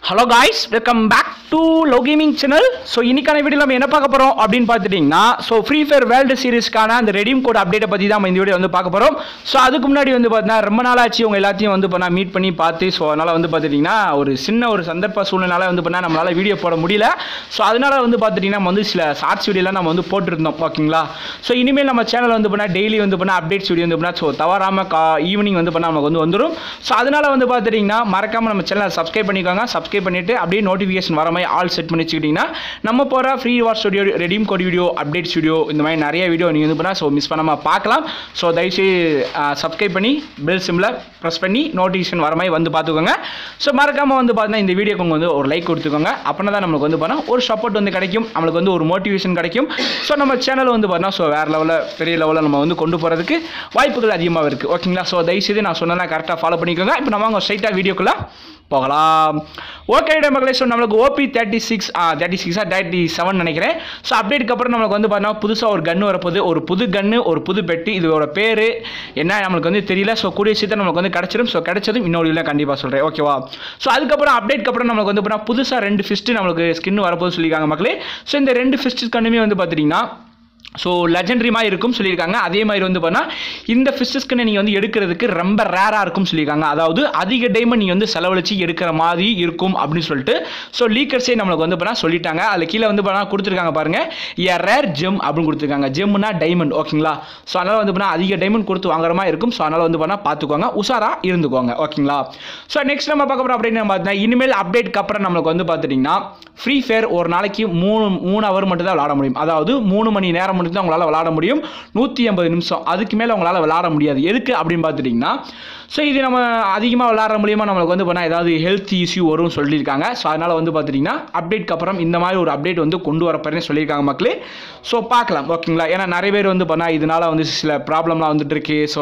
hello guys welcome back to Lo gaming channel so இன்னைக்கான வீடியோ நம்ம என்ன பார்க்க போகிறோம் அப்படின்னு பார்த்துட்டிங்கன்னா ஸோ ஃப்ரீ ஃபயர் வேர்ல்டு சீரிஸ்க்கான அந்த ரெடீம் கோட் அப்டேட்டை பற்றி தான் நம்ம இந்த வீடியோ வந்து பார்க்க போகிறோம் ஸோ அதுக்கு முன்னாடி வந்து பார்த்தீங்கன்னா ரொம்ப நாளாச்சு உங்க எல்லாத்தையும் வந்து இப்போ நான் மீட் பண்ணி பார்த்து ஸோ அதனால் வந்து பார்த்துட்டிங்கன்னா ஒரு சின்ன ஒரு சந்தர்ப்ப சூழ்நிலை வந்து பண்ணால் நம்மளால் வீடியோ போட முடியல ஸோ அதனால் வந்து பார்த்துட்டிங்கன்னா நம்ம வந்து சில ஷார்ட்ஸ் வீடியோலாம் நம்ம வந்து போட்டிருந்தோம் ஓகேங்களா ஸோ இனிமேல் நம்ம சேனல் வந்து பண்ணால் டெய்லி வந்து பண்ணால் அப்டேட்ஸ் வீடியோ வந்து பண்ணால் ஸோ தவறாமல் கா ஈவினிங் வந்து பண்ணால் நமக்கு வந்து வந்துடும் ஸோ அதனால் வந்து பார்த்துட்டிங்கன்னா மறக்காமல் நம்ம சேனலை சப்ஸ்கிரைப் பண்ணிக்கோங்க சப்ஸ்கிரைப் பண்ணிவிட்டு அப்படியே நோட்டிஃபிகேஷன் வர மாதிரி ஆல் செட் பண்ணி வச்சுக்கிட்டிங்கன்னா நம்ம போகிற free watch video redeem code video updates video இந்த மாதிரி நிறைய வீடியோ நீங்கள் வந்து பண்ணால் ஸோ மிஸ் பண்ணாமல் பார்க்கலாம் ஸோ தயவுசெய்து சப்ஸ்கிரைப் பண்ணி பெல் சிம்மில் ப்ரெஸ் பண்ணி நோட்டிஃபிகேஷன் வர மாதிரி வந்து பார்த்துக்கோங்க ஸோ மறக்காமல் வந்து பார்த்தீங்கன்னா இந்த வீடியோக்கு வந்து ஒரு லைக் கொடுத்துக்கோங்க அப்படின்னா தான் நம்மளுக்கு வந்து பண்ணால் ஒரு சப்போர்ட் வந்து கிடைக்கும் நம்மளுக்கு வந்து ஒரு மோட்டிவேஷன் கிடைக்கும் ஸோ நம்ம சேனல் வந்து பார்த்தீங்கன்னா ஸோ வேறு லெவலில் பெரிய லெவலில் நம்ம வந்து கொண்டு போகிறதுக்கு வாய்ப்புகள் அதிகமாக இருக்குது ஓகேங்களா ஸோ தயவுசெய்து நான் சொன்னதெல்லாம் கரெக்டாக ஃபாலோ பண்ணிக்கோங்க இப்போ நம்ம அவங்க ஸ்ட்ரைட்டாக வீடியோக்குள்ளே போகலாம் ஓகே மக்களே ஸோ நம்மளுக்கு ஓபி தேர்ட்டி சிக்ஸ் தேர்ட்டி சிக்ஸா தேர்ட்டி செவன் நினைக்கிறேன் ஸோ அப்டேட்டுக்கு அப்புறம் நம்மளுக்கு வந்து பார்த்தீங்கன்னா புதுசாக ஒரு கன்று வரப்போகுது ஒரு புது கன்று ஒரு புது பெட்டி இதோட பேர் என்ன நம்மளுக்கு வந்து தெரியல ஸோ கூடிய சீக்கிரம் நம்மளுக்கு வந்து கிடச்சிடும் ஸோ கிடைச்சதும் இன்னொரு இல்லை கண்டிப்பாக சொல்கிறேன் ஓகேவா ஸோ அதுக்கப்புறம் அப்டேட்க்கு அப்புறம் நம்மளுக்கு வந்து பார்த்தீங்கன்னா புதுசாக ரெண்டு ஃபிஸ்ட்டு நம்மளுக்கு ஸ்கின் வரப்போகுது சொல்லியிருக்காங்க மக்களே ஸோ இந்த ரெண்டு ஃபிஸ்ட் கண்ணுமே வந்து பார்த்துட்டிங்கன்னா ஸோ லெஜெண்டரி மாதிரி இருக்கும் சொல்லியிருக்காங்க அதே மாதிரி வந்து பண்ணால் இந்த ஃபிஷஸ்க்குன்னு நீங்கள் வந்து எடுக்கிறதுக்கு ரொம்ப ரேராக இருக்கும் சொல்லியிருக்காங்க அதாவது அதிக டைம் நீங்கள் வந்து செலவழிச்சு எடுக்கிற மாதிரி இருக்கும் அப்படின்னு சொல்லிட்டு ஸோ லீக்கர்ஸே நம்மளுக்கு வந்து பண்ணால் சொல்லிட்டாங்க அதில் கீழே வந்து பண்ணால் கொடுத்துருக்காங்க பாருங்கள் ஏ ரேர் ஜெம் அப்படின்னு கொடுத்துருக்காங்க ஜெம்னா டைமண்ட் ஓகேங்களா ஸோ அதனால் வந்து பண்ணால் அதிக டைமண்ட் கொடுத்து வாங்குற மாதிரி இருக்கும் ஸோ அதனால் வந்து பண்ணால் பார்த்துக்கோங்க உஷாராக இருந்துக்கோங்க ஓகேங்களா ஸோ நெக்ஸ்ட் நம்ம பார்க்க போகிறோம் அப்படின்னு பார்த்தீங்கன்னா இனிமேல் அப்டேட்க்கு அப்புறம் நம்மளுக்கு வந்து பார்த்துட்டிங்கன்னா ஃப்ரீ ஃபயர் ஒரு நாளைக்கு மூணு மூணு ஹவர் மட்டும் தான் விளாட முடியும் அதாவது மூணு மணி நேரம் மட்டும் தான் உங்களால் விளாட முடியும் நூற்றி ஐம்பது நிமிஷம் அதுக்கு மேலே உங்களால் விளாட முடியாது எதுக்கு அப்படின்னு பார்த்துட்டிங்கன்னா ஸோ இது நம்ம அதிகமாக விளாட மூலியமாக நம்மளுக்கு வந்து பண்ணால் ஏதாவது ஹெல்த் இஷ்யூ வரும்னு சொல்லியிருக்காங்க ஸோ அதனால் வந்து பார்த்துட்டிங்கன்னா அப்டேட்க்கு அப்புறம் இந்த மாதிரி ஒரு அப்டேட் வந்து கொண்டு வரப்போறேன்னு சொல்லியிருக்காங்க மக்களே ஸோ பார்க்கலாம் ஓகேங்களா ஏன்னா நிறைய பேர் வந்து பண்ணால் இதனால் வந்து சில ப்ராப்ளம்லாம் வந்துட்டு இருக்கு ஸோ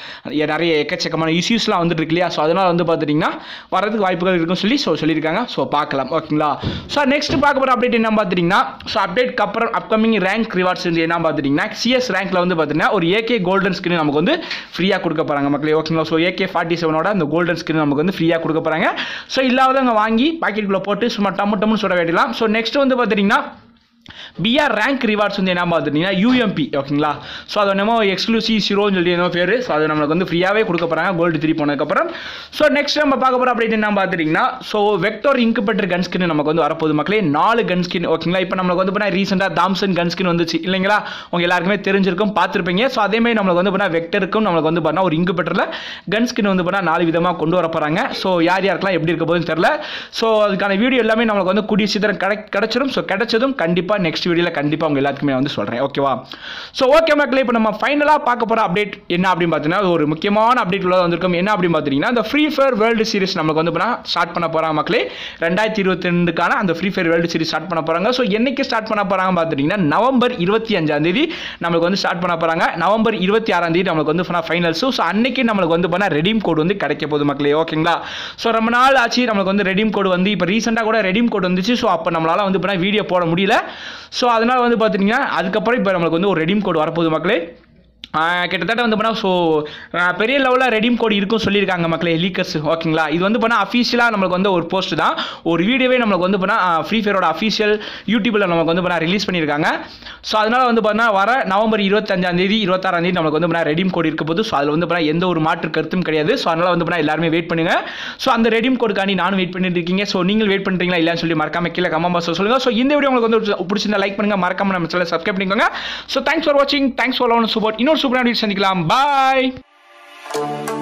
நிறைய எக்கச்சக்கமான இஷ்யூஸ்லாம் வந்துட்டு இருக்கு இல்லையா ஸோ அதனால் வந்து பார்த்துட்டிங்கன்னா வரதுக்கு வாய்ப்புகள் இருக்குன்னு சொல்லி ஸோ சொல்லியிருக்காங்க ஸோ பார்க்கலாம் ஓகேங்களா ஸோ நெக்ஸ்ட் பார்க்க போகிற அப்டேட் என்ன பார்த்துட்டிங்கன்னா ஸோ அப்டேட்க்கு அப்புறம் அப்கமிங் ரேங்க் ரிவார்ட்ஸ் வந்து என்ன பார்த்துட்டிங்கன்னா சிஎஸ் ரேங்க்ல வந்து பார்த்தீங்கன்னா ஒரு ஏகே கோல்டன் ஸ்கின் நமக்கு வந்து ஃப்ரீயாக கொடுக்க போகிறாங்க மக்களே ஓகேங்களா ஸோ ஏகே ஃபார்ட்டி செவனோட அந்த கோல்டன் ஸ்கின் நமக்கு வந்து ஃப்ரீயாக கொடுக்க போகிறாங்க ஸோ இல்லாதவங்க வாங்கி பாக்கெட்டுக்குள்ளே போட்டு சும்மா டம்மு டம்னு சொல்ல வேண்டியலாம் ஸோ நெக்ஸ்ட் வந்து பார்த்துட்டிங்கன்னா பிஆர் ரேங்க் ரிவார்ட்ஸ் வந்து என்ன பார்த்துட்டிங்கன்னா யூஎம்பி ஓகேங்களா ஸோ அது என்னமோ எக்ஸ்க்ளூசிவ் ஜீரோன்னு சொல்லி என்னமோ பேர் ஸோ அது நம்மளுக்கு வந்து ஃப்ரீயாகவே கொடுக்க போகிறாங்க கோல்டு த்ரீ போனதுக்கப்புறம் ஸோ நெக்ஸ்ட் நம்ம பார்க்க போகிறோம் அப்படின்னு என்ன பார்த்துட்டிங்கன்னா so vector incubator gun skin நமக்கு வந்து வரப்போகுது மக்களே நாலு கன் ஸ்கின் ஓகேங்களா இப்போ நம்மளுக்கு வந்து பண்ணால் ரீசெண்டாக தாம்சன் கன் ஸ்கின் வந்துச்சு இல்லைங்களா உங்க எல்லாருக்குமே தெரிஞ்சிருக்கும் பார்த்துருப்பீங்க ஸோ அதேமாதிரி நம்மளுக்கு வந்து பண்ணால் வெக்டருக்கும் நம்மளுக்கு வந்து பண்ணால் ஒரு இன்குபேட்டரில் கன் ஸ்கின் வந்து பண்ணால் நாலு விதமாக கொண்டு வர போகிறாங்க ஸோ யார் யாருக்கெல்லாம் எப்படி இருக்க போகுதுன்னு தெரில ஸோ அதுக்கான வீடியோ எல்லாமே நம்மளுக்கு வந்து கூடிய சீக்கிரம் கிடை கிடைச்சிடும் ஸோ கிடைச்சதும் கண்டிப்பாக நெக்ஸ்ட் வீடியோவில் கண்டிப்பாக உங்கள் எல்லாத்துக்குமே வந்து சொல்கிறேன் ஓகேவா ஸோ ஓகே மக்களே இப்போ நம்ம ஃபைனலாக பார்க்க போகிற அப்டேட் என்ன அப்படின்னு பார்த்தீங்கன்னா ஒரு முக்கியமான அப்டேட் உள்ள வந்திருக்கும் என்ன அப்படின்னு பார்த்தீங்கன்னா இந்த ஃப்ரீ ஃபயர் வேர்ல்டு சீரிஸ் நமக்கு வந்து பண்ணால் ஸ்டார்ட் பண்ண போகிறாங்க மக்களே ரெண்டாயிரத்தி இருபத்தி ரெண்டுக்கான அந்த free fire world series start பண்ண போகிறாங்க ஸோ என்னைக்கு ஸ்டார்ட் பண்ண போகிறாங்க பார்த்துட்டிங்கன்னா நவம்பர் இருபத்தி அஞ்சாம் தேதி நம்மளுக்கு வந்து ஸ்டார்ட் பண்ண போகிறாங்க நவம்பர் இருபத்தி ஆறாம் தேதி நம்மளுக்கு வந்து பண்ணால் ஃபைனல்ஸ் ஸோ அன்னைக்கு நம்மளுக்கு வந்து பண்ணால் ரெடீம் கோட் வந்து கிடைக்க போகுது மக்களே ஓகேங்களா ஸோ ரொம்ப நாள் ஆச்சு நம்மளுக்கு வந்து ரெடீம் கோட் வந்து இப்போ ரீசெண்டாக கூட ரெடீம் கோட் வந்துச்சு ஸோ அப்போ நம்மளால் வந்து பண்ணால் வீடியோ போட முடியல ஸோ அதனால் வந்து பார்த்தீங்கன்னா அதுக்கப்புறம் இப்போ நம்மளுக்கு வந்து ஒரு ரெடீம் கோட் வரப்போகுது மக்களே கிட்டத்தட்ட வந்து பண்ணால் ஸோ பெரிய லெவலில் ரெடீம் கோட் இருக்கும் சொல்லியிருக்காங்க மக்களே லீக்கர்ஸ் ஓகேங்களா இது வந்து பண்ணால் அஃபீஷியலாக நம்மளுக்கு வந்து ஒரு போஸ்ட் தான் ஒரு வீடியோவே நம்மளுக்கு வந்து பண்ணால் ஃப்ரீ ஃபயரோட அஃபீஷியல் யூடியூப்பில் நமக்கு வந்து பண்ணால் ரிலீஸ் பண்ணியிருக்காங்க ஸோ அதனால் வந்து பார்த்தீங்கன்னா வர நவம்பர் இருபத்தஞ்சாம் தேதி இருபத்தாறாம் தேதி நம்மளுக்கு வந்து பண்ணால் ரெடீம் கோட் இருக்க போது ஸோ அதில் வந்து பண்ணால் எந்த ஒரு மாற்று கருத்தும் கிடையாது ஸோ அதனால் வந்து பண்ணால் எல்லாருமே வெயிட் பண்ணுங்க ஸோ அந்த ரெடீம் கோடுக்காண்டி நானும் வெயிட் பண்ணிட்டு இருக்கீங்க ஸோ நீங்கள் வெயிட் பண்ணுறீங்களா இல்லைன்னு சொல்லி மறக்காம கீழே கமெண்ட் பாக்ஸ் சொல்லுங்கள் ஸோ இந்த வீடியோ உங்களுக்கு வந்து பிடிச்சிருந்தா லைக் பண்ணுங்க மறக்காம நம்ம சேனல் சப்ஸ்கிரைப் பண்ணிக்கோங்க ஸோ தேங்க்ஸ் ஃபார் வாட்சிங் தேங்க்ஸ் ஃபார் லவன் சப்போர்ட் இன்னொரு சூப்பரான வீடியோ சந்திக்கலாம் பாய்